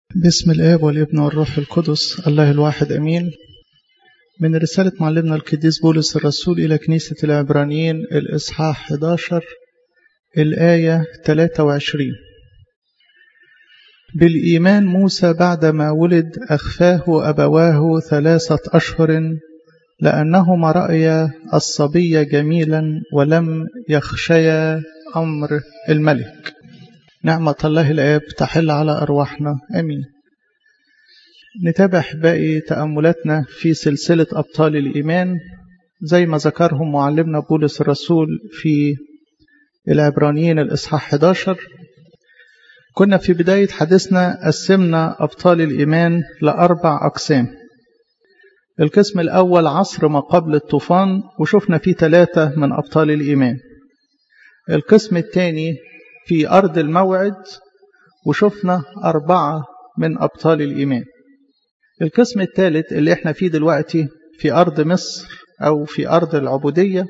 باسم الآب والابن والروح القدس الله الواحد أمين من رسالة معلمنا القديس بولس الرسول إلى كنيسة العبرانيين الإصحاح 11 الآية 23 بالإيمان موسى بعدما ولد أخفاه أبواه ثلاثة أشهر لأنهما رأيا الصبي جميلا ولم يخشيا أمر الملك نعمة الله الآب تحل على أرواحنا أمين نتابع باقي تأملاتنا في سلسلة أبطال الإيمان زي ما ذكرهم معلمنا بولس الرسول في العبرانيين الإصحاح 11 كنا في بداية حديثنا قسمنا أبطال الإيمان لأربع أقسام القسم الأول عصر ما قبل الطوفان وشفنا فيه ثلاثة من أبطال الإيمان القسم الثاني في أرض الموعد وشفنا أربعة من أبطال الإيمان القسم الثالث اللي احنا فيه دلوقتي في أرض مصر أو في أرض العبودية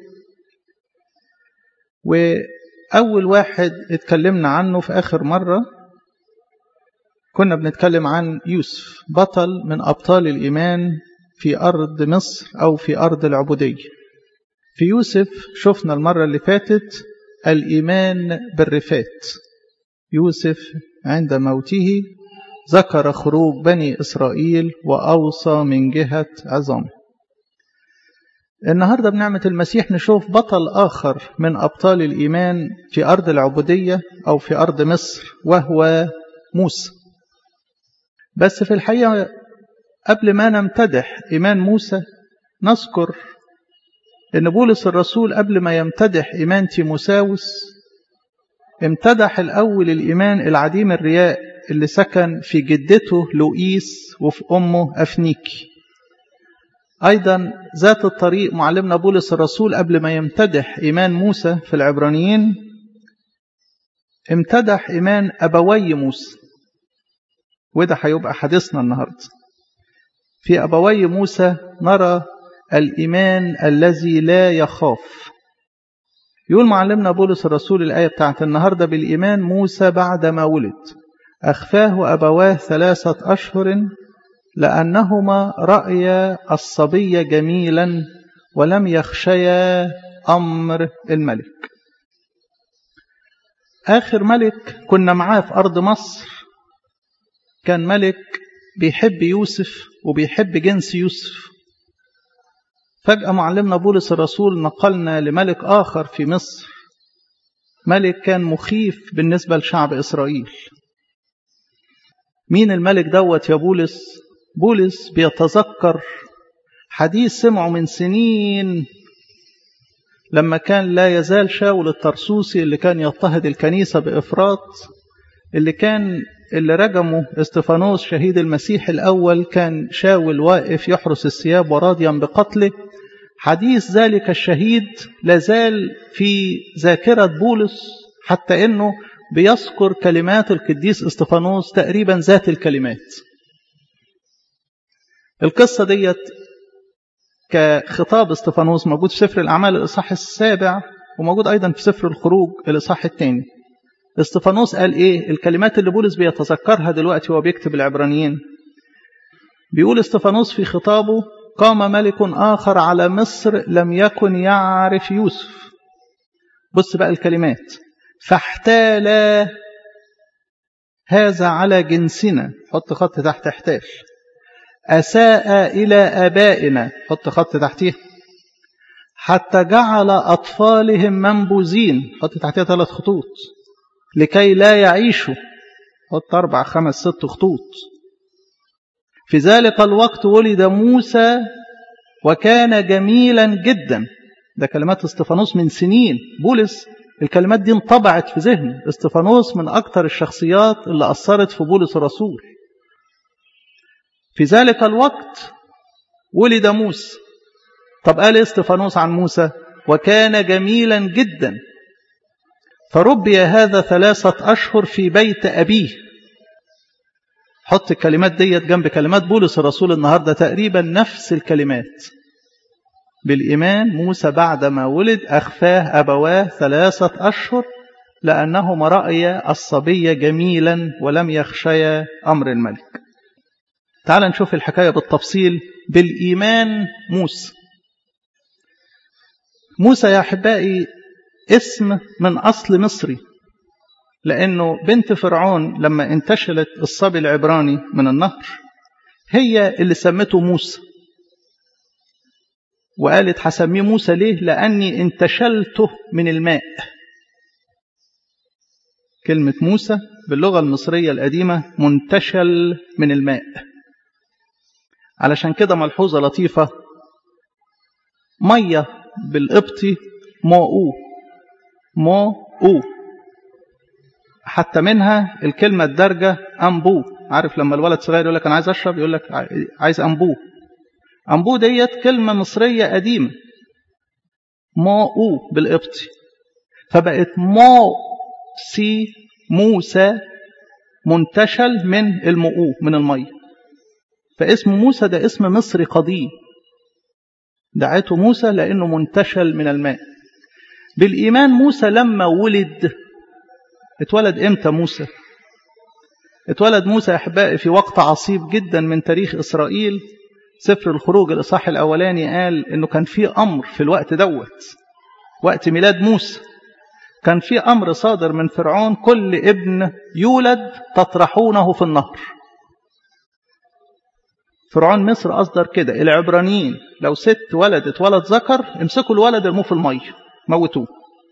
وأول واحد اتكلمنا عنه في آخر مرة كنا بنتكلم عن يوسف بطل من أبطال الإيمان في أرض مصر أو في أرض العبودية في يوسف شفنا المرة اللي فاتت الإيمان بالرفات يوسف عند موته ذكر خروج بني إسرائيل وأوصى من جهة عظام النهاردة بنعمة المسيح نشوف بطل آخر من أبطال الإيمان في أرض العبودية أو في أرض مصر وهو موسى بس في الحقيقة قبل ما نمتدح إيمان موسى نذكر إن بولس الرسول قبل ما يمتدح إيمان تيموساوس امتدح الأول الإيمان العديم الرياء اللي سكن في جدته لوئيس وفي أمه أفنيكي أيضا ذات الطريق معلمنا بولس الرسول قبل ما يمتدح إيمان موسى في العبرانيين امتدح إيمان أبوي موسى وده هيبقى حديثنا النهارده في أبوي موسى نرى الإيمان الذي لا يخاف يقول معلمنا بولس الرسول الآية بتاعت النهاردة بالإيمان موسى بعدما ولد أخفاه أبواه ثلاثة أشهر لأنهما رأيا الصبي جميلا ولم يخشيا أمر الملك آخر ملك كنا معاه في أرض مصر كان ملك بيحب يوسف وبيحب جنس يوسف فجأة معلمنا بولس الرسول نقلنا لملك آخر في مصر ملك كان مخيف بالنسبة لشعب إسرائيل مين الملك دوت يا بولس بولس بيتذكر حديث سمعه من سنين لما كان لا يزال شاول الترسوسي اللي كان يضطهد الكنيسة بإفراط اللي كان اللي رجمه استفانوس شهيد المسيح الأول كان شاول واقف يحرس الثياب وراضيا بقتله حديث ذلك الشهيد لازال في ذاكرة بولس حتى أنه بيذكر كلمات القديس استفانوس تقريبا ذات الكلمات القصة ديت كخطاب استفانوس موجود في سفر الأعمال الإصحاح السابع وموجود أيضا في سفر الخروج الإصحاح الثاني استفانوس قال ايه الكلمات اللي بولس بيتذكرها دلوقتي وهو بيكتب العبرانيين بيقول استفانوس في خطابه قام ملك آخر على مصر لم يكن يعرف يوسف بص بقى الكلمات فاحتال هذا على جنسنا حط خط تحت احتال أساء إلى آبائنا حط خط تحتيه حتى جعل أطفالهم منبوذين حط تحتها ثلاث خطوط لكي لا يعيشوا حط أربع خمس ست خطوط في ذلك الوقت ولد موسى وكان جميلا جدا ده كلمات استفانوس من سنين بولس الكلمات دي انطبعت في ذهنه استفانوس من أكثر الشخصيات اللي أثرت في بولس الرسول في ذلك الوقت ولد موسى طب قال استفانوس عن موسى وكان جميلا جدا فربي هذا ثلاثة أشهر في بيت أبيه حط الكلمات ديت جنب كلمات بولس الرسول النهاردة تقريبا نفس الكلمات بالإيمان موسى بعدما ولد أخفاه أبواه ثلاثة أشهر لأنهما رأيا الصبي جميلا ولم يخشيا أمر الملك تعال نشوف الحكاية بالتفصيل بالإيمان موسى موسى يا أحبائي اسم من أصل مصري لأنه بنت فرعون لما انتشلت الصبي العبراني من النهر هي اللي سمته موسى وقالت هسميه موسى ليه لأني انتشلته من الماء كلمة موسى باللغة المصرية القديمة منتشل من الماء علشان كده ملحوظة لطيفة مية بالقبطي موؤو موؤو حتى منها الكلمة الدارجة أنبو عارف لما الولد صغير يقول لك أنا عايز أشرب يقول لك عايز أنبو أنبو ديت كلمة مصرية قديمة موؤو بالقبطي فبقت مو سي موسى منتشل من المؤو من المية فاسم موسى ده اسم مصري قديم دعته موسى لأنه منتشل من الماء بالإيمان موسى لما ولد اتولد امتى موسى اتولد موسى احبائي في وقت عصيب جدا من تاريخ اسرائيل سفر الخروج الاصحاح الاولاني قال انه كان في امر في الوقت دوت وقت ميلاد موسى كان في امر صادر من فرعون كل ابن يولد تطرحونه في النهر فرعون مصر اصدر كده العبرانيين لو ست ولدت ولد ذكر امسكوا الولد ارموه في الميه موتوه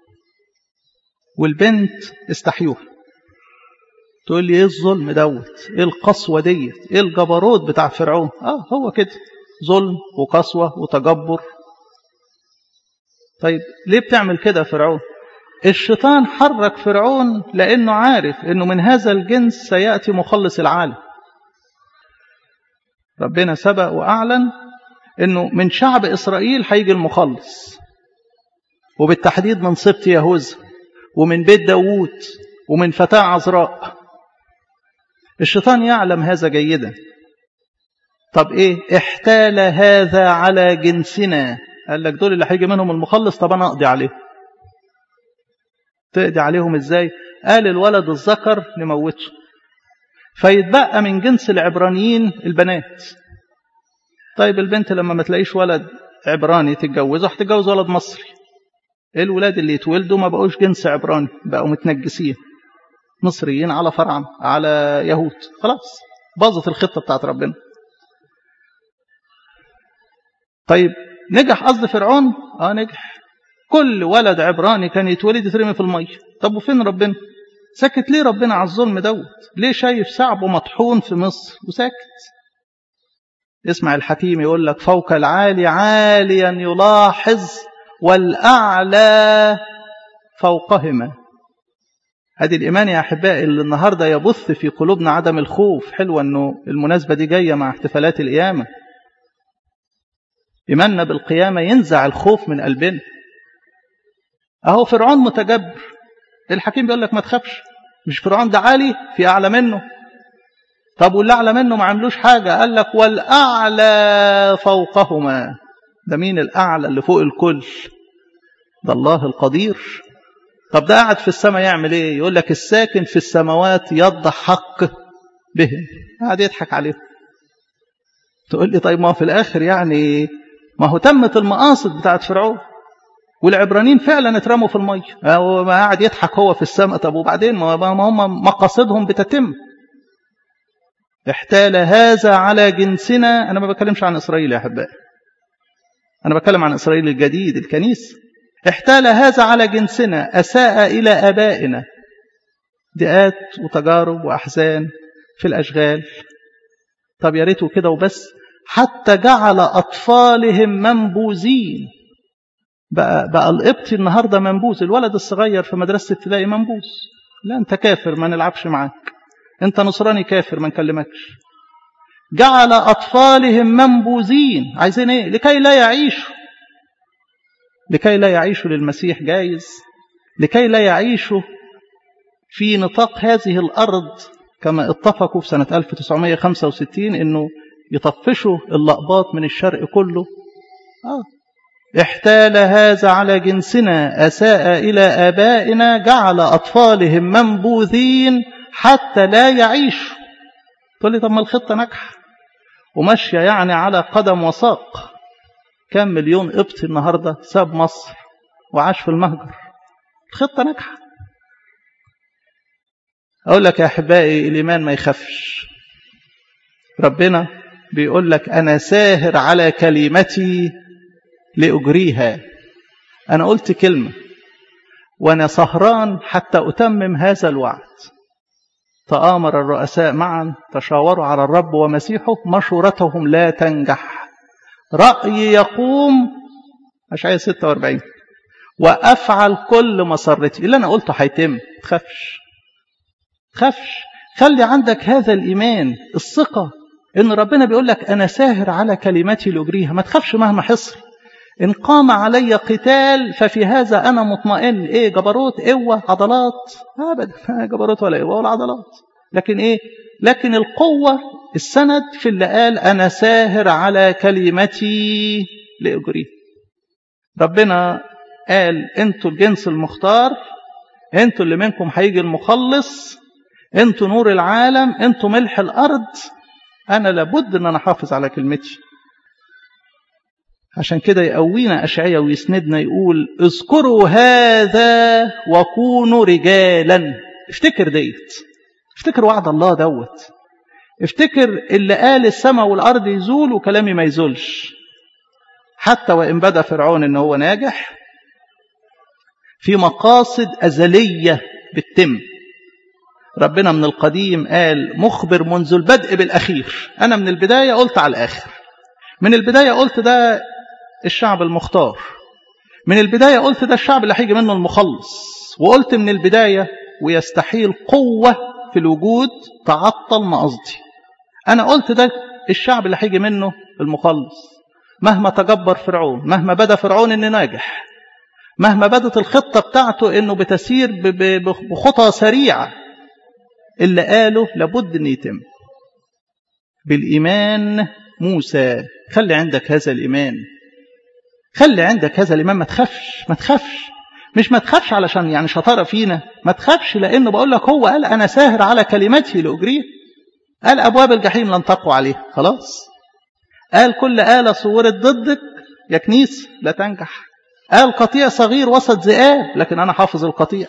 والبنت استحيوها تقول لي ايه الظلم دوت ايه القسوة ديت ايه الجبروت بتاع فرعون اه هو كده ظلم وقسوة وتجبر طيب ليه بتعمل كده فرعون الشيطان حرك فرعون لانه عارف انه من هذا الجنس سيأتي مخلص العالم ربنا سبق واعلن انه من شعب اسرائيل هيجي المخلص وبالتحديد من سبط يهوذا ومن بيت داوود ومن فتاة عذراء الشيطان يعلم هذا جيدا طب ايه احتال هذا على جنسنا قال لك دول اللي هيجي منهم المخلص طب انا اقضي عليهم تقضي عليهم ازاي قال الولد الذكر نموته فيتبقى من جنس العبرانيين البنات طيب البنت لما ما تلاقيش ولد عبراني تتجوزه هتتجوز ولد مصري الولاد اللي يتولدوا ما بقوش جنس عبراني بقوا متنجسين مصريين على فرعم على يهود خلاص باظت الخطة بتاعت ربنا طيب نجح قصد فرعون اه نجح كل ولد عبراني كان يتولد يترمي في المية طب وفين ربنا سكت ليه ربنا على الظلم دوت ليه شايف شعبه مطحون في مصر وساكت اسمع الحكيم يقول لك فوق العالي عاليا يلاحظ والأعلى فوقهما هذه الإيمان يا أحبائي اللي النهاردة يبث في قلوبنا عدم الخوف حلوة أنه المناسبة دي جاية مع احتفالات القيامة إيماننا بالقيامة ينزع الخوف من قلبنا أهو فرعون متجبر الحكيم بيقول لك ما تخافش مش فرعون ده عالي في أعلى منه طب واللي أعلى منه ما عملوش حاجة قال لك والأعلى فوقهما ده مين الأعلى اللي فوق الكل ده الله القدير طب ده قاعد في السماء يعمل ايه يقول لك الساكن في السماوات يضحك بهم قاعد يضحك عليهم تقول لي طيب ما هو في الآخر يعني ما هو تمت المقاصد بتاعت فرعون والعبرانيين فعلا اترموا في المية هو ما قاعد يضحك هو في السماء طب وبعدين ما هم مقاصدهم بتتم احتال هذا على جنسنا أنا ما بكلمش عن إسرائيل يا أحبائي أنا بتكلم عن إسرائيل الجديد الكنيسة احتال هذا على جنسنا أساء إلى أبائنا ضيقات وتجارب وأحزان في الأشغال طب يا ريته كده وبس حتى جعل أطفالهم منبوذين بقى, بقى القبطي النهاردة منبوذ الولد الصغير في مدرسة ابتدائي منبوذ لا أنت كافر ما نلعبش معاك أنت نصراني كافر ما نكلمكش جعل أطفالهم منبوذين عايزين إيه لكي لا يعيشوا لكي لا يعيشوا للمسيح جايز لكي لا يعيشوا في نطاق هذه الأرض كما اتفقوا في سنة 1965 أنه يطفشوا اللقباط من الشرق كله آه. احتال هذا على جنسنا أساء إلى آبائنا جعل أطفالهم منبوذين حتى لا يعيشوا تقول لي طب ما الخطة ناجحة وماشية يعني على قدم وساق كم مليون قبطي النهاردة ساب مصر وعاش في المهجر الخطة ناجحة أقول لك يا أحبائي الإيمان ما يخافش ربنا بيقول لك أنا ساهر على كلمتي لأجريها أنا قلت كلمة وأنا سهران حتى أتمم هذا الوعد تآمر الرؤساء معا تشاوروا على الرب ومسيحه مشورتهم لا تنجح رأي يقوم أشعية 46 وأفعل كل مسرتي اللي أنا قلته هيتم تخافش تخافش خلي عندك هذا الإيمان الثقة إن ربنا بيقول لك أنا ساهر على كلمتي لأجريها ما تخافش مهما حصل إن قام علي قتال ففي هذا أنا مطمئن إيه جبروت قوة عضلات أبدا جبروت ولا قوة ولا عضلات لكن إيه لكن القوة السند في اللي قال أنا ساهر على كلمتي لأجريه ربنا قال أنتوا الجنس المختار أنتوا اللي منكم هيجي المخلص أنتوا نور العالم أنتوا ملح الأرض أنا لابد أن أنا أحافظ على كلمتي عشان كده يقوينا أشعية ويسندنا يقول اذكروا هذا وكونوا رجالا افتكر ديت افتكر وعد الله دوت افتكر اللي قال السماء والأرض يزول وكلامي ما يزولش حتى وإن بدا فرعون إن هو ناجح في مقاصد أزلية بتتم ربنا من القديم قال مخبر منذ البدء بالأخير أنا من البداية قلت على الآخر من البداية قلت ده الشعب المختار من البداية قلت ده الشعب اللي هيجي منه المخلص وقلت من البداية ويستحيل قوة في الوجود تعطل ما قصدي أنا قلت ده الشعب اللي هيجي منه المخلص مهما تجبر فرعون مهما بدا فرعون إنه ناجح مهما بدت الخطة بتاعته إنه بتسير بخطى سريعة اللي قاله لابد أن يتم بالإيمان موسى خلي عندك هذا الإيمان خلي عندك هذا الإيمان ما تخافش ما تخافش مش ما تخافش علشان يعني شطارة فينا ما تخافش لأنه بقول لك هو قال أنا ساهر على كلمتي لأجريه قال أبواب الجحيم لن تقوى عليه خلاص قال كل آلة صورت ضدك يا كنيس لا تنجح قال قطيع صغير وسط ذئاب لكن أنا حافظ القطيع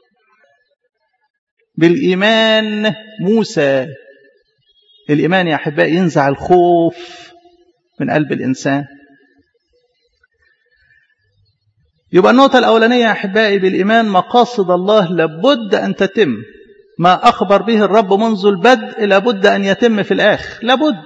بالإيمان موسى الإيمان يا أحبائي ينزع الخوف من قلب الإنسان يبقى النقطة الأولانية يا أحبائي بالإيمان مقاصد الله لابد أن تتم ما أخبر به الرب منذ البدء لابد أن يتم في الآخر لابد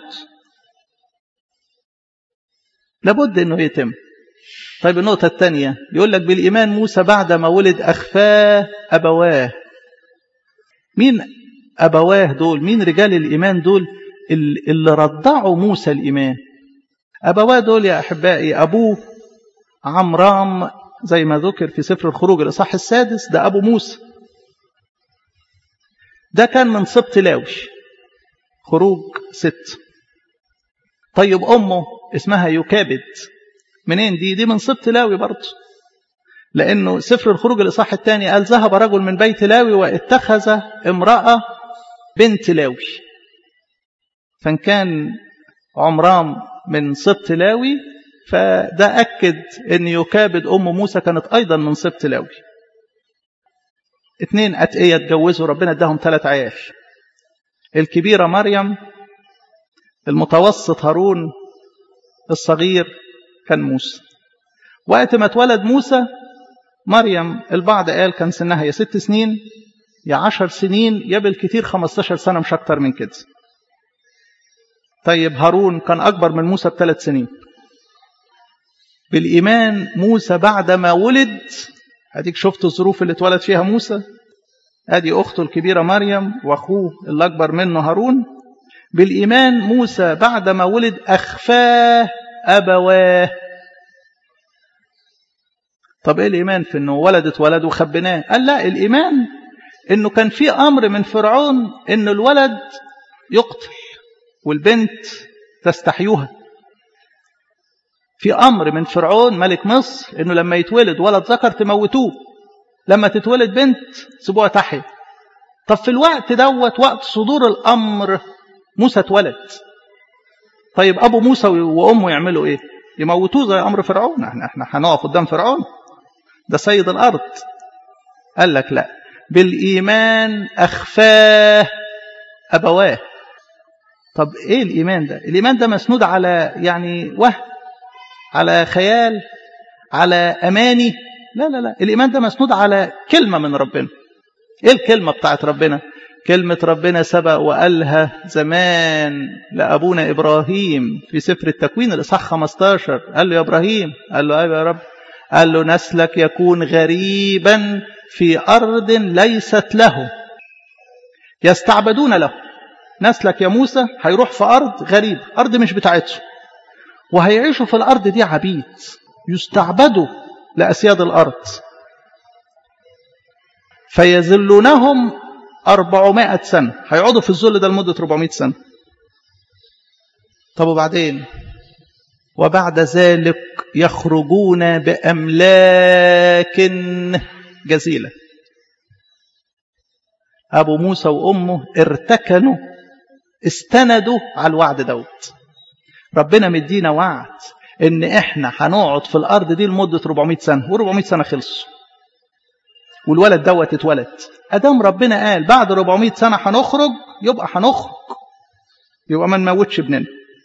لابد أنه يتم طيب النقطة الثانية يقول لك بالإيمان موسى بعدما ولد أخفاه أبواه مين أبواه دول مين رجال الإيمان دول اللي رضعوا موسى الإيمان أبواه دول يا أحبائي أبوه عمرام زي ما ذكر في سفر الخروج الإصحاح السادس ده أبو موسى ده كان من سبط لاوي خروج ست طيب أمه اسمها يكابد منين دي دي من سبط لاوي برضه لأنه سفر الخروج الإصحاح الثاني قال ذهب رجل من بيت لاوي واتخذ امرأة بنت لاوي فإن كان عمرام من سبط لاوي فده أكد أن يكابد أم موسى كانت أيضا من سبط لاوي اتنين أتقية اتجوزوا ربنا اداهم ثلاث عيال الكبيرة مريم المتوسط هارون الصغير كان موسى وقت ما اتولد موسى مريم البعض قال كان سنها يا ست سنين يا عشر سنين يا بالكثير 15 سنة مش أكتر من كده طيب هارون كان أكبر من موسى بثلاث سنين بالإيمان موسى بعدما ولد أديك شفت الظروف اللي اتولد فيها موسى أدي أخته الكبيرة مريم وأخوه اللي أكبر منه هارون بالإيمان موسى بعدما ولد أخفاه أبواه طب ايه الايمان في انه ولدت ولد وخبناه قال لا الايمان انه كان في امر من فرعون ان الولد يقتل والبنت تستحيوها في أمر من فرعون ملك مصر إنه لما يتولد ولد ذكر تموتوه لما تتولد بنت سيبوها تحيا طب في الوقت دوت وقت صدور الأمر موسى اتولد طيب أبو موسى وأمه يعملوا إيه يموتوه زي أمر فرعون احنا احنا هنقف قدام فرعون ده سيد الأرض قال لك لا بالإيمان أخفاه أبواه طب إيه الإيمان ده الإيمان ده مسنود على يعني وهم على خيال على أماني لا لا لا الإيمان ده مسنود على كلمة من ربنا إيه الكلمة بتاعت ربنا كلمة ربنا سبق وقالها زمان لأبونا إبراهيم في سفر التكوين الإصحاح 15 قال له يا إبراهيم قال له أيوة يا رب قال له نسلك يكون غريبا في أرض ليست له يستعبدون له نسلك يا موسى هيروح في أرض غريب أرض مش بتاعته وهيعيشوا في الأرض دي عبيد يستعبدوا لأسياد الأرض فيذلونهم أربعمائة سنة هيقعدوا في الذل ده لمدة 400 سنة طب وبعدين وبعد ذلك يخرجون بأملاك جزيلة أبو موسى وأمه ارتكنوا استندوا على الوعد دوت ربنا مدينا وعد ان احنا هنقعد في الارض دي لمده 400 سنه و400 سنه خلصوا والولد دوت اتولد ادام ربنا قال بعد 400 سنه هنخرج يبقى هنخرج يبقى ما نموتش ابننا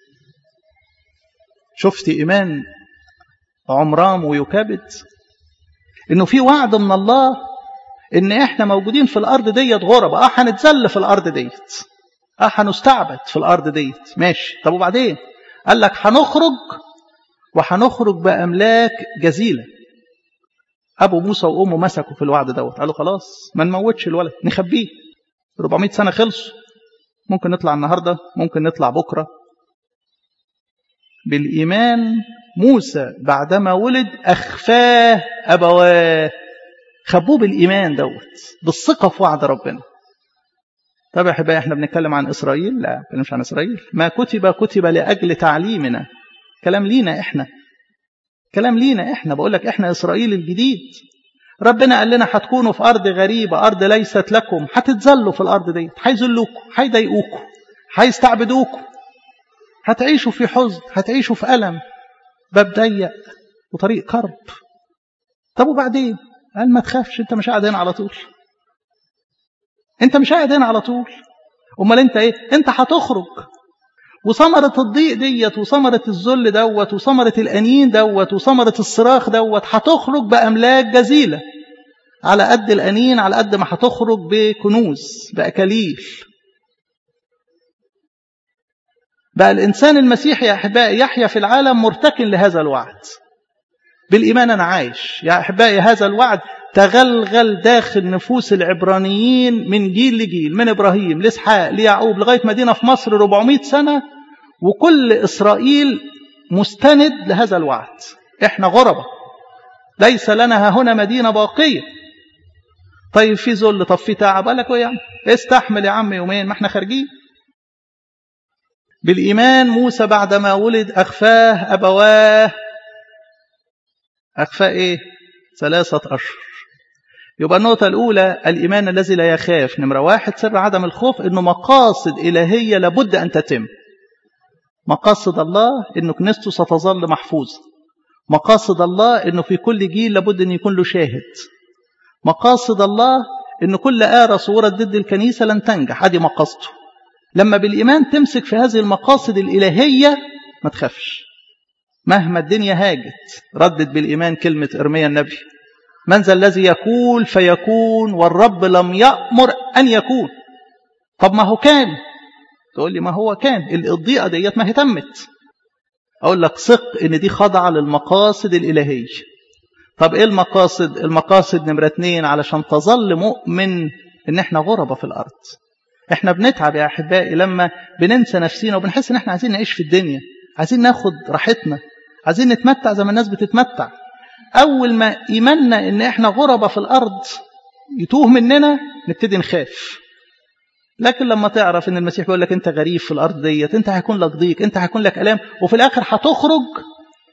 شفت ايمان عمرام ويكابد انه في وعد من الله ان احنا موجودين في الارض ديت غربة اه هنتذل في الارض ديت اه هنستعبد في الارض ديت ماشي طب وبعدين قال لك هنخرج وهنخرج باملاك جزيله ابو موسى وامه مسكوا في الوعد دوت قالوا خلاص ما نموتش الولد نخبيه 400 سنه خلصوا ممكن نطلع النهارده ممكن نطلع بكره بالايمان موسى بعدما ولد اخفاه ابواه خبوه بالايمان دوت بالثقه في وعد ربنا طب يا احبائي احنا بنتكلم عن اسرائيل لا ما بنتكلمش عن اسرائيل ما كتب كتب لاجل تعليمنا كلام لينا احنا كلام لينا احنا بقول لك احنا اسرائيل الجديد ربنا قال لنا هتكونوا في ارض غريبه ارض ليست لكم هتتذلوا في الارض ديت هيذلوكم هيضايقوكم هيستعبدوكم هتعيشوا في حزن هتعيشوا في الم باب ضيق وطريق كرب طب وبعدين قال ما تخافش انت مش قاعد هنا على طول انت مش قاعد هنا على طول امال انت ايه انت هتخرج وثمرة الضيق ديت وثمرة الذل دوت وثمرة الأنين دوت وثمرة الصراخ دوت هتخرج بأملاك جزيلة على قد الأنين على قد ما هتخرج بكنوز بأكاليل بقى الإنسان المسيحي يا أحبائي يحيا في العالم مرتكن لهذا الوعد بالإيمان أنا عايش يا أحبائي هذا الوعد تغلغل داخل نفوس العبرانيين من جيل لجيل من إبراهيم لإسحاق ليعقوب لغاية مدينة في مصر 400 سنة وكل إسرائيل مستند لهذا الوعد إحنا غربة ليس لنا هنا مدينة باقية طيب في ذل طب في تعب قال لك يا عم استحمل يا عم يومين ما احنا خارجين بالإيمان موسى بعدما ولد أخفاه أبواه أخفاه إيه ثلاثة أشهر يبقى النقطة الأولى الإيمان الذي لا يخاف نمرة واحد سر عدم الخوف إنه مقاصد إلهية لابد أن تتم مقاصد الله إنه كنيسته ستظل محفوظة مقاصد الله إنه في كل جيل لابد أن يكون له شاهد مقاصد الله إن كل آرة صورت ضد الكنيسة لن تنجح هذه مقاصده لما بالإيمان تمسك في هذه المقاصد الإلهية ما تخافش مهما الدنيا هاجت ردت بالإيمان كلمة إرميا النبي من ذا الذي يقول فيكون والرب لم يأمر أن يكون طب ما هو كان تقول لي ما هو كان الضيقة ديت ما هي تمت أقول لك ثق إن دي خاضعة للمقاصد الإلهية طب إيه المقاصد المقاصد نمرة اتنين علشان تظل مؤمن إن إحنا غربة في الأرض إحنا بنتعب يا أحبائي لما بننسى نفسينا وبنحس إن إحنا عايزين نعيش في الدنيا عايزين ناخد راحتنا عايزين نتمتع زي ما الناس بتتمتع أول ما إيماننا إن إحنا غربة في الأرض يتوه مننا نبتدي نخاف لكن لما تعرف إن المسيح بيقول لك أنت غريب في الأرض ديت أنت هيكون لك ضيق أنت هيكون لك ألام وفي الآخر هتخرج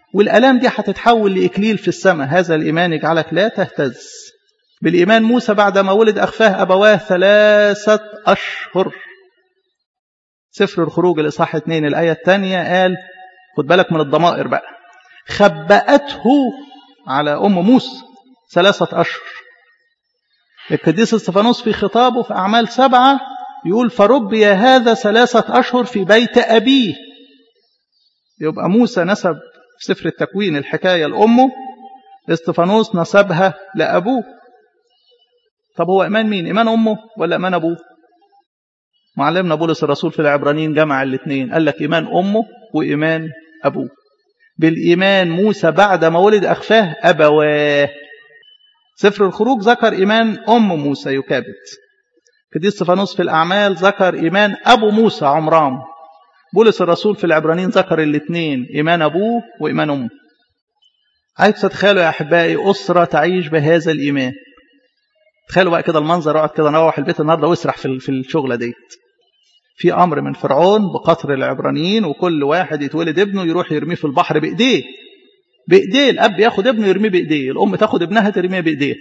والآلام دي هتتحول لإكليل في السماء هذا الإيمان يجعلك لا تهتز بالإيمان موسى بعدما ولد أخفاه أبواه ثلاثة أشهر سفر الخروج الإصحاح 2 الآية الثانية قال خد بالك من الضمائر بقى خبأته على أم موسى ثلاثة أشهر القديس استفانوس في خطابه في أعمال سبعة يقول فربي هذا ثلاثة أشهر في بيت أبيه يبقى موسى نسب في سفر التكوين الحكاية لأمه استفانوس نسبها لأبوه طب هو إيمان مين إيمان أمه ولا إيمان أبوه معلمنا بولس الرسول في العبرانيين جمع الاثنين قال لك إيمان أمه وإيمان أبوه بالإيمان موسى بعد ما ولد أخفاه أبواه سفر الخروج ذكر إيمان أم موسى يكابت قديس استفانوس في الأعمال ذكر إيمان أبو موسى عمران بولس الرسول في العبرانيين ذكر الاثنين إيمان أبوه وإيمان أمه عايز تتخيلوا يا أحبائي أسرة تعيش بهذا الإيمان تخيلوا بقى كده المنظر اقعد كده نروح البيت النهارده واسرح في في الشغله ديت في امر من فرعون بقتل العبرانيين وكل واحد يتولد ابنه يروح يرميه في البحر بايديه بايديه الاب ياخد ابنه يرميه بايديه الام تاخد ابنها ترميه بايديه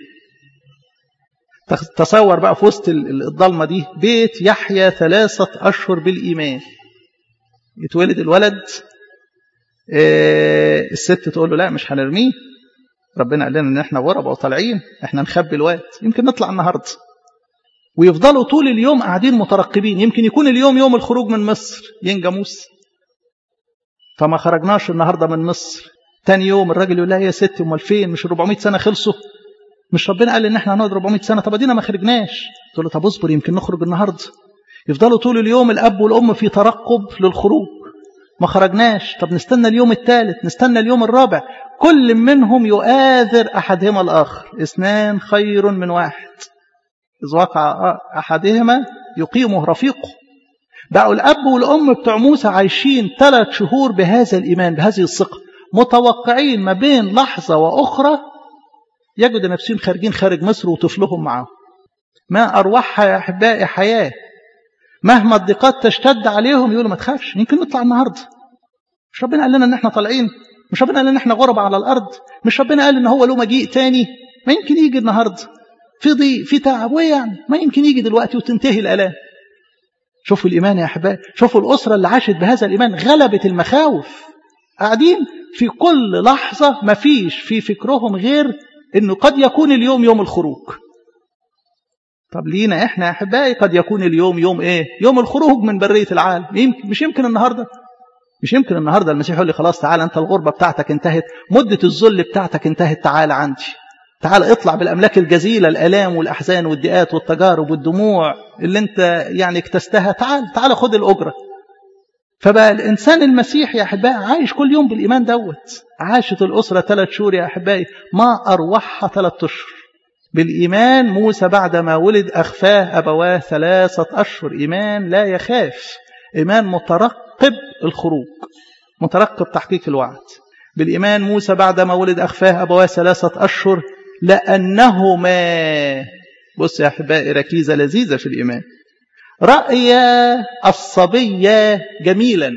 تصور بقى في وسط الضلمه دي بيت يحيا ثلاثه اشهر بالايمان يتولد الولد إيه الست تقول له لا مش هنرميه ربنا قال لنا ان احنا غرباء وطالعين احنا نخبي الواد يمكن نطلع النهارده ويفضلوا طول اليوم قاعدين مترقبين يمكن يكون اليوم يوم الخروج من مصر ينجى موسى فما خرجناش النهارده من مصر تاني يوم الراجل يقول لها يا ستي امال فين مش 400 سنه خلصوا مش ربنا قال ان احنا هنقعد 400 سنه طب ادينا ما خرجناش تقول له طب اصبر يمكن نخرج النهارده يفضلوا طول اليوم الاب والام في ترقب للخروج ما خرجناش طب نستنى اليوم الثالث نستنى اليوم الرابع كل منهم يؤاذر أحدهما الآخر اثنان خير من واحد إذ وقع أحدهما يقيمه رفيقه بقوا الأب والأم بتوع موسى عايشين ثلاث شهور بهذا الإيمان بهذه الثقة متوقعين ما بين لحظة وأخرى يجد نفسهم خارجين خارج مصر وطفلهم معاهم ما أروحها يا أحبائي حياة مهما الضيقات تشتد عليهم يقولوا ما تخافش يمكن نطلع النهارده مش ربنا قال لنا ان احنا طالعين مش ربنا قال ان احنا غرب على الارض مش ربنا قال ان هو له مجيء تاني ما يمكن يجي النهارده في ضيق في تعب وايه يعني ما يمكن يجي دلوقتي وتنتهي الالام شوفوا الايمان يا احبائي شوفوا الاسره اللي عاشت بهذا الايمان غلبت المخاوف قاعدين في كل لحظه ما فيش في فكرهم غير انه قد يكون اليوم يوم الخروج طب لينا احنا يا احبائي قد يكون اليوم يوم ايه يوم الخروج من بريه العالم يمكن مش يمكن النهارده مش يمكن النهارده المسيح يقول لي خلاص تعالى انت الغربه بتاعتك انتهت مده الذل بتاعتك انتهت تعالى عندي تعالى اطلع بالاملاك الجزيله الالام والاحزان والضيقات والتجارب والدموع اللي انت يعني اكتستها تعال تعال خد الاجره فبقى الانسان المسيحي يا احبائي عايش كل يوم بالايمان دوت عاشت الاسره ثلاث شهور يا احبائي ما اروحها ثلاث اشهر بالإيمان موسى بعدما ولد أخفاه أبواه ثلاثة أشهر إيمان لا يخاف إيمان مترقب الخروج مترقب تحقيق الوعد بالإيمان موسى بعدما ولد أخفاه أبواه ثلاثة أشهر لأنهما بص يا أحبائي ركيزة لذيذة في الإيمان رأي الصبي جميلا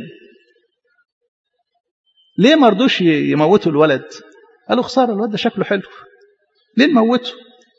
ليه ما رضوش يموتوا الولد قالوا خسارة الولد ده شكله حلو ليه نموته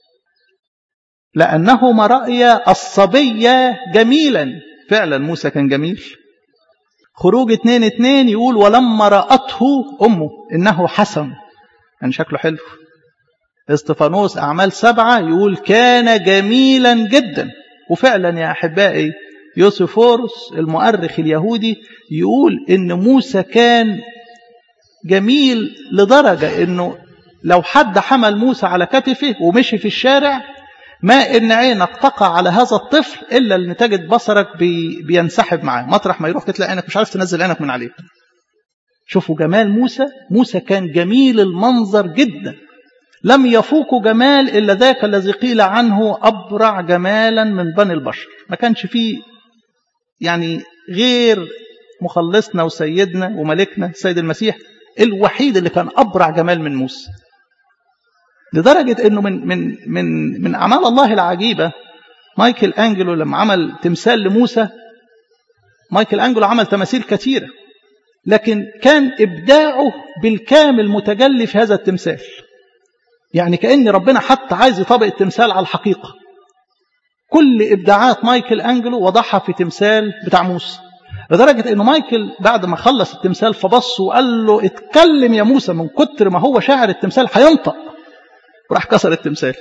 لأنهما رأي الصبي جميلا فعلا موسى كان جميل خروج اتنين اتنين يقول ولما رأته أمه إنه حسن يعني شكله حلو استفانوس أعمال سبعة يقول كان جميلا جدا وفعلا يا أحبائي يوسفورس المؤرخ اليهودي يقول إن موسى كان جميل لدرجة إنه لو حد حمل موسى على كتفه ومشي في الشارع ما إن عينك تقع على هذا الطفل إلا أن تجد بصرك بي بينسحب معاه مطرح ما يروح تلاقي عينك مش عارف تنزل عينك من عليه شوفوا جمال موسى موسى كان جميل المنظر جدا لم يفوق جمال إلا ذاك الذي قيل عنه أبرع جمالا من بني البشر ما كانش فيه يعني غير مخلصنا وسيدنا وملكنا السيد المسيح الوحيد اللي كان أبرع جمال من موسى لدرجة أنه من, من, من, من أعمال الله العجيبة مايكل أنجلو لما عمل تمثال لموسى مايكل أنجلو عمل تماثيل كثيرة لكن كان إبداعه بالكامل متجلي في هذا التمثال يعني كأن ربنا حتى عايز يطبق التمثال على الحقيقة كل إبداعات مايكل أنجلو وضعها في تمثال بتاع موسى لدرجة أنه مايكل بعد ما خلص التمثال فبص وقال له اتكلم يا موسى من كتر ما هو شاعر التمثال هينطق وراح كسر التمثال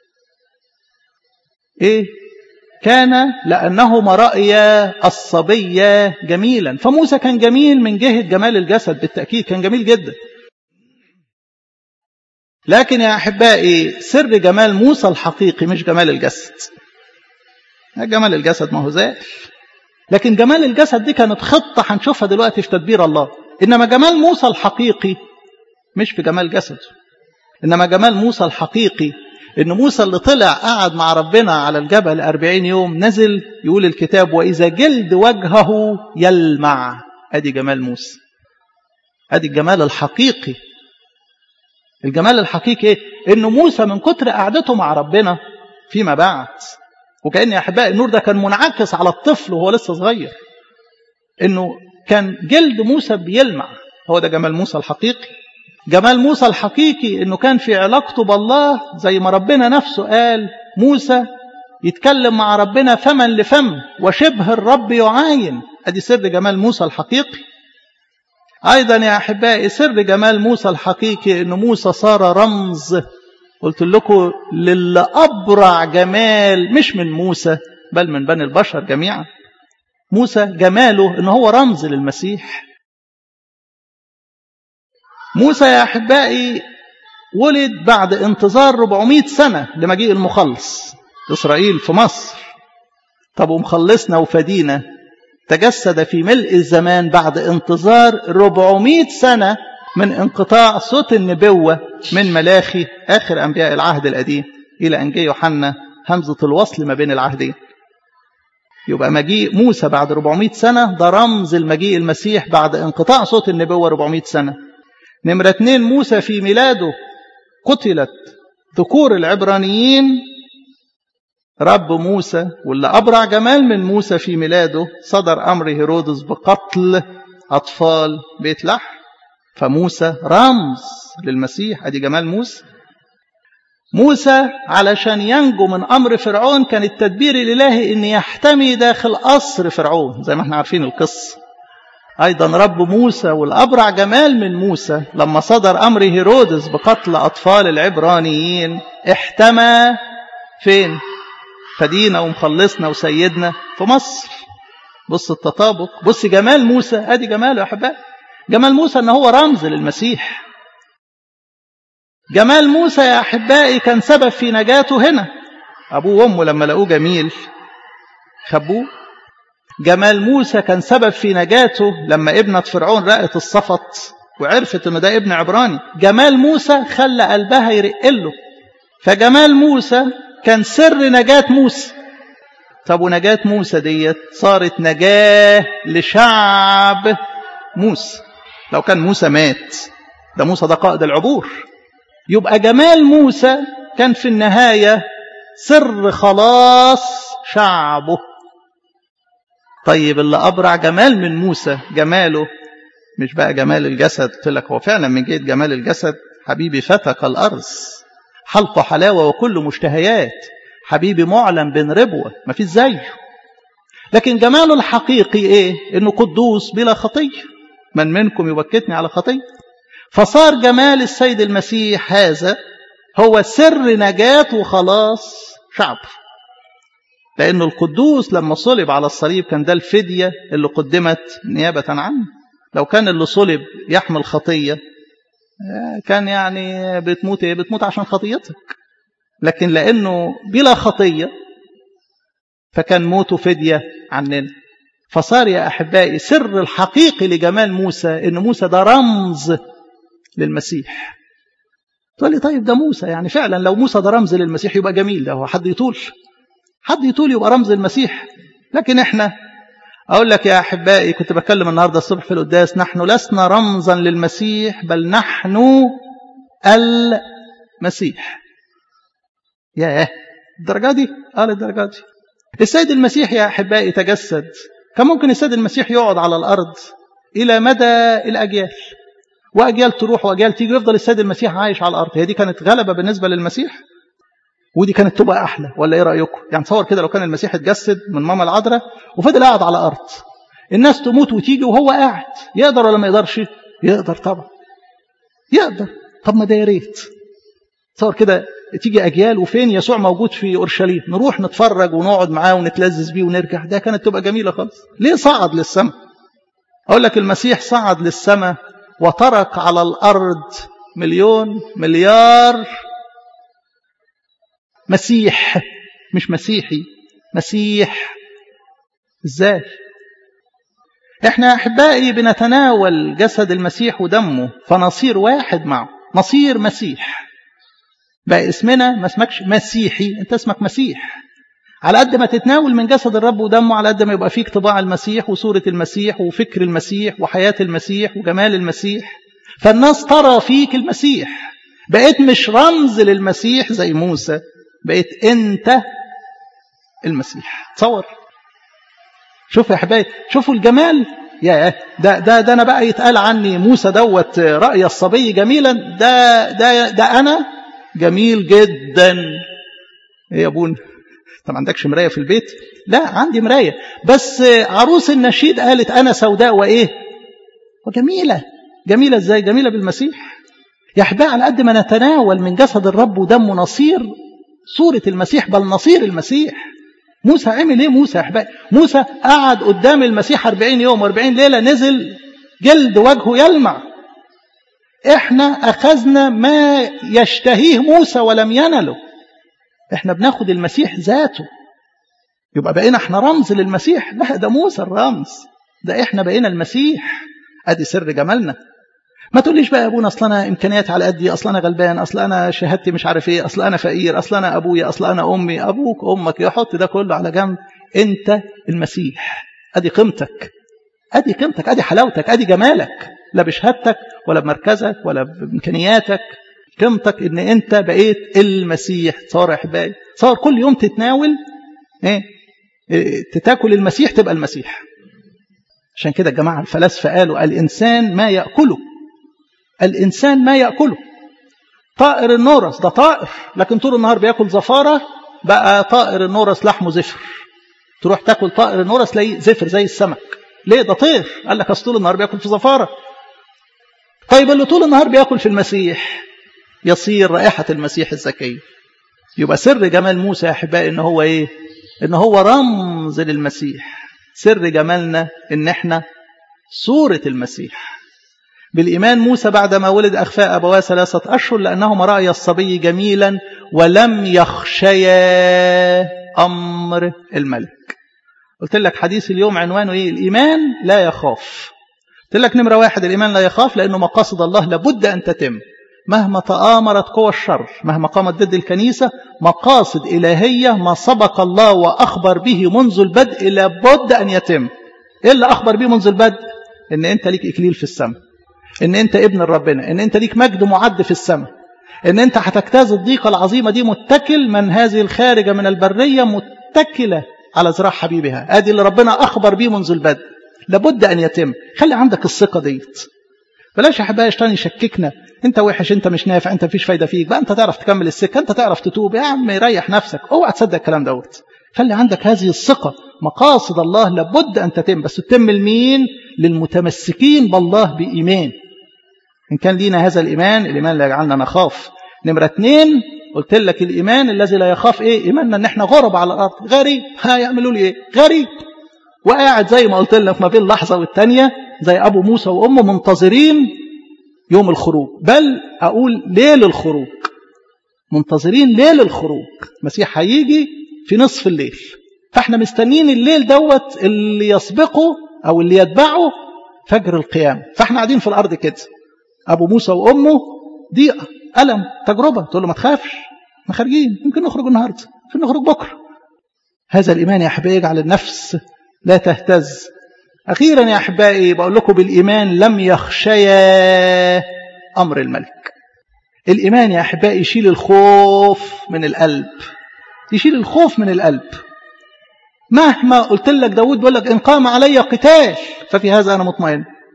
ايه كان لأنهما رأيا الصبي جميلا فموسى كان جميل من جهة جمال الجسد بالتأكيد كان جميل جدا لكن يا أحبائي سر جمال موسى الحقيقي مش جمال الجسد جمال الجسد ما هو زائل لكن جمال الجسد دي كانت خطة هنشوفها دلوقتي في تدبير الله إنما جمال موسى الحقيقي مش في جمال جسده إنما جمال موسى الحقيقي إن موسى اللي طلع قعد مع ربنا على الجبل أربعين يوم نزل يقول الكتاب وإذا جلد وجهه يلمع أدي جمال موسى أدي الجمال الحقيقي الجمال الحقيقي إيه؟ إنه موسى من كتر قعدته مع ربنا فيما بعد وكأن يا أحبائي النور ده كان منعكس على الطفل وهو لسه صغير إنه كان جلد موسى بيلمع هو ده جمال موسى الحقيقي جمال موسى الحقيقي انه كان في علاقته بالله زي ما ربنا نفسه قال موسى يتكلم مع ربنا فما لفم وشبه الرب يعاين ادي سر جمال موسى الحقيقي ايضا يا احبائي سر جمال موسى الحقيقي ان موسى صار رمز قلت لكم للي ابرع جمال مش من موسى بل من بني البشر جميعا موسى جماله ان هو رمز للمسيح موسى يا أحبائي ولد بعد انتظار 400 سنة لمجيء المخلص إسرائيل في مصر طب ومخلصنا وفدينا تجسد في ملء الزمان بعد انتظار 400 سنة من انقطاع صوت النبوة من ملاخي آخر أنبياء العهد القديم إلى أن جاء يوحنا همزة الوصل ما بين العهدين يبقى مجيء موسى بعد 400 سنة ده رمز المجيء المسيح بعد انقطاع صوت النبوة 400 سنة نمرة اتنين موسى في ميلاده قتلت ذكور العبرانيين رب موسى واللي أبرع جمال من موسى في ميلاده صدر أمر هيرودس بقتل أطفال بيت لحم فموسى رمز للمسيح أدي جمال موسى موسى علشان ينجو من أمر فرعون كان التدبير الإلهي أن يحتمي داخل قصر فرعون زي ما احنا عارفين القصة أيضا رب موسى والأبرع جمال من موسى لما صدر أمر هيرودس بقتل أطفال العبرانيين احتمى فين فدينا ومخلصنا وسيدنا في مصر بص التطابق بص جمال موسى ادي جماله يا احبائي جمال موسى ان هو رمز للمسيح جمال موسى يا احبائي كان سبب في نجاته هنا ابوه وامه لما لقوه جميل خبوه جمال موسى كان سبب في نجاته لما ابنة فرعون رأت الصفط وعرفت ان ده ابن عبراني جمال موسى خلى قلبها يرقله فجمال موسى كان سر نجاة موسى طب ونجاة موسى ديت صارت نجاة لشعب موسى لو كان موسى مات ده موسى ده قائد العبور يبقى جمال موسى كان في النهاية سر خلاص شعبه طيب اللي أبرع جمال من موسى جماله مش بقى جمال الجسد قلت لك هو فعلا من جهة جمال الجسد حبيبي فتك الأرض حلقه حلاوة وكل مشتهيات حبيبي معلن بين ربوة ما فيش زيه لكن جماله الحقيقي ايه انه قدوس بلا خطية من منكم يبكتني على خطية فصار جمال السيد المسيح هذا هو سر نجاة وخلاص شعبه لأنه القدوس لما صلب على الصليب كان ده الفدية اللي قدمت نيابة عنه لو كان اللي صلب يحمل خطية كان يعني بتموت ايه بتموت عشان خطيتك لكن لأنه بلا خطية فكان موته فدية عننا فصار يا أحبائي سر الحقيقي لجمال موسى إن موسى ده رمز للمسيح تقول لي طيب ده موسى يعني فعلا لو موسى ده رمز للمسيح يبقى جميل ده هو حد يطول حد يطول يبقى رمز المسيح لكن احنا أقول لك يا أحبائي كنت بكلم النهاردة الصبح في القداس نحن لسنا رمزا للمسيح بل نحن المسيح ياه الدرجة دي قال الدرجة دي السيد المسيح يا أحبائي تجسد كان ممكن السيد المسيح يقعد على الأرض إلى مدى الأجيال وأجيال تروح وأجيال تيجي يفضل السيد المسيح عايش على الأرض هي دي كانت غلبة بالنسبة للمسيح ودي كانت تبقى أحلى ولا إيه رأيكم يعني تصور كده لو كان المسيح اتجسد من ماما العذراء وفضل قاعد على الأرض الناس تموت وتيجي وهو قاعد يقدر ولا ما يقدرش يقدر طبعا يقدر طب ما ده يا ريت تصور كده تيجي أجيال وفين يسوع موجود في أورشليم نروح نتفرج ونقعد معاه ونتلذذ بيه ونرجع ده كانت تبقى جميلة خالص ليه صعد للسماء أقول لك المسيح صعد للسماء وترك على الأرض مليون مليار مسيح مش مسيحي مسيح ازاي احنا احبائي بنتناول جسد المسيح ودمه فنصير واحد معه نصير مسيح بقى اسمنا ما اسمكش مسيحي انت اسمك مسيح على قد ما تتناول من جسد الرب ودمه على قد ما يبقى فيك طباع المسيح وصورة المسيح وفكر المسيح وحياة المسيح وجمال المسيح فالناس ترى فيك المسيح بقيت مش رمز للمسيح زي موسى بقيت انت المسيح تصور شوفوا يا حبايبي شوفوا الجمال يا ده ده ده انا بقى يتقال عني موسى دوت راي الصبي جميلا ده ده ده انا جميل جدا ايه يا ابونا انت ما عندكش مرايه في البيت لا عندي مرايه بس عروس النشيد قالت انا سوداء وايه وجميله جميله ازاي جميله بالمسيح يا احبائي على قد ما نتناول من جسد الرب ودمه نصير صوره المسيح بل نصير المسيح موسى عمل ايه موسى يا احبائي موسى قعد قدام المسيح 40 يوم و40 ليله نزل جلد وجهه يلمع احنا اخذنا ما يشتهيه موسى ولم ينله احنا بناخد المسيح ذاته يبقى بقينا احنا رمز للمسيح لا ده موسى الرمز ده احنا بقينا المسيح ادي سر جمالنا ما تقوليش بقى يا ابونا اصل انا امكانياتي على قدي اصل انا غلبان اصل انا شهادتي مش عارف ايه اصل انا فقير اصل انا ابويا اصل انا امي ابوك امك يحط ده كله على جنب انت المسيح ادي قيمتك ادي قيمتك ادي حلاوتك ادي جمالك لا بشهادتك ولا بمركزك ولا بامكانياتك قيمتك ان انت بقيت المسيح تصور يا احبائي تصور كل يوم تتناول ايه, إيه تتاكل المسيح تبقى المسيح عشان كده الجماعه الفلاسفه قالوا الانسان ما ياكله الإنسان ما يأكله طائر النورس ده طائر لكن طول النهار بياكل زفارة بقى طائر النورس لحمه زفر تروح تاكل طائر النورس تلاقيه زفر زي السمك ليه ده طير قال لك اصل طول النهار بياكل في زفارة طيب اللي طول النهار بياكل في المسيح يصير رائحة المسيح الزكية يبقى سر جمال موسى يا أحبائي إن هو إيه إن هو رمز للمسيح سر جمالنا إن إحنا صورة المسيح بالإيمان موسى بعدما ولد أخفاء أبواه ثلاثة أشهر لأنهما رأي الصبي جميلا ولم يخشيا أمر الملك قلت لك حديث اليوم عنوانه إيه الإيمان لا يخاف قلت لك نمرة واحد الإيمان لا يخاف لأنه مقاصد الله لابد أن تتم مهما تآمرت قوى الشر مهما قامت ضد الكنيسة مقاصد إلهية ما سبق الله وأخبر به منذ البدء لابد أن يتم إيه اللي أخبر به منذ البدء إن أنت ليك إكليل في السماء ان انت ابن ربنا ان انت ليك مجد معد في السماء ان انت هتجتاز الضيقة العظيمة دي متكل من هذه الخارجة من البرية متكلة على ذراع حبيبها ادي اللي ربنا اخبر بيه منذ البدء لابد ان يتم خلي عندك الثقة ديت بلاش يا حبايبي الشيطان يشككنا انت وحش انت مش نافع انت مفيش فايدة فيك بقى انت تعرف تكمل السكة انت تعرف تتوب يا عم ريح نفسك اوعى تصدق الكلام دوت خلي عندك هذه الثقة مقاصد الله لابد ان تتم بس تتم لمين للمتمسكين بالله بإيمان إن كان لينا هذا الإيمان الإيمان لا يجعلنا نخاف نمرة اتنين قلت لك الإيمان الذي لا يخاف إيه إيماننا إن إحنا غرب على الأرض غريب هيعملوا لي إيه غريب وقاعد زي ما قلت لك ما بين لحظة والتانية زي أبو موسى وأمه منتظرين يوم الخروج بل أقول ليل الخروج منتظرين ليل الخروج المسيح هيجي في نصف الليل فاحنا مستنيين الليل دوت اللي يسبقه أو اللي يتبعه فجر القيام فاحنا قاعدين في الأرض كده أبو موسى وأمه ضيقة ألم تجربة تقول له ما تخافش ما خارجين يمكن نخرج النهاردة يمكن نخرج بكرة هذا الإيمان يا أحبائي يجعل النفس لا تهتز أخيرا يا أحبائي بقول لكم بالإيمان لم يخشيا أمر الملك الإيمان يا أحبائي يشيل الخوف من القلب يشيل الخوف من القلب مهما قلت لك داود بيقول لك إن قام علي قتال ففي هذا أنا مطمئن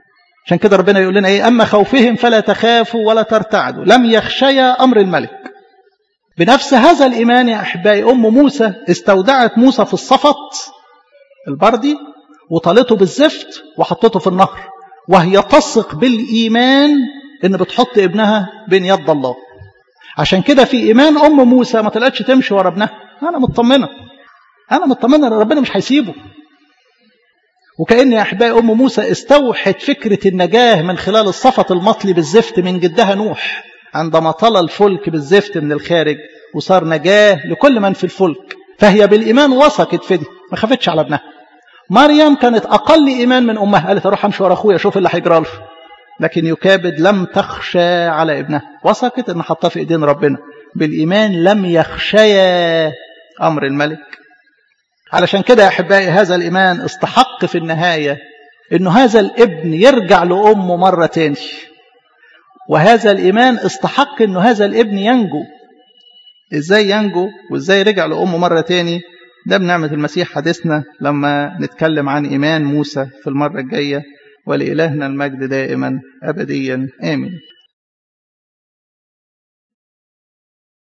عشان كده ربنا يقول لنا ايه اما خوفهم فلا تخافوا ولا ترتعدوا لم يخشيا امر الملك بنفس هذا الايمان يا احبائي ام موسى استودعت موسى في الصفط البردي وطالته بالزفت وحطته في النهر وهي تثق بالايمان ان بتحط ابنها بين يد الله عشان كده في ايمان ام موسى ما طلعتش تمشي ورا ابنها انا مطمنه انا مطمنه ان ربنا مش هيسيبه وكأن يا أحبائي أم موسى استوحت فكرة النجاة من خلال الصفط المطلي بالزفت من جدها نوح عندما طلى الفلك بالزفت من الخارج وصار نجاة لكل من في الفلك فهي بالإيمان وثقت في دي ما خافتش على ابنها مريم كانت أقل إيمان من أمها قالت أروح أمشي ورا أخويا أشوف اللي هيجرى له لكن يكابد لم تخشى على ابنها وثقت إن حطها في إيدين ربنا بالإيمان لم يخشيا أمر الملك علشان كده يا أحبائي هذا الإيمان استحق في النهاية إنه هذا الابن يرجع لأمه مرة تاني وهذا الإيمان استحق إنه هذا الابن ينجو إزاي ينجو وإزاي رجع لأمه مرة تاني ده بنعمة المسيح حديثنا لما نتكلم عن إيمان موسى في المرة الجاية ولإلهنا المجد دائما أبديا آمين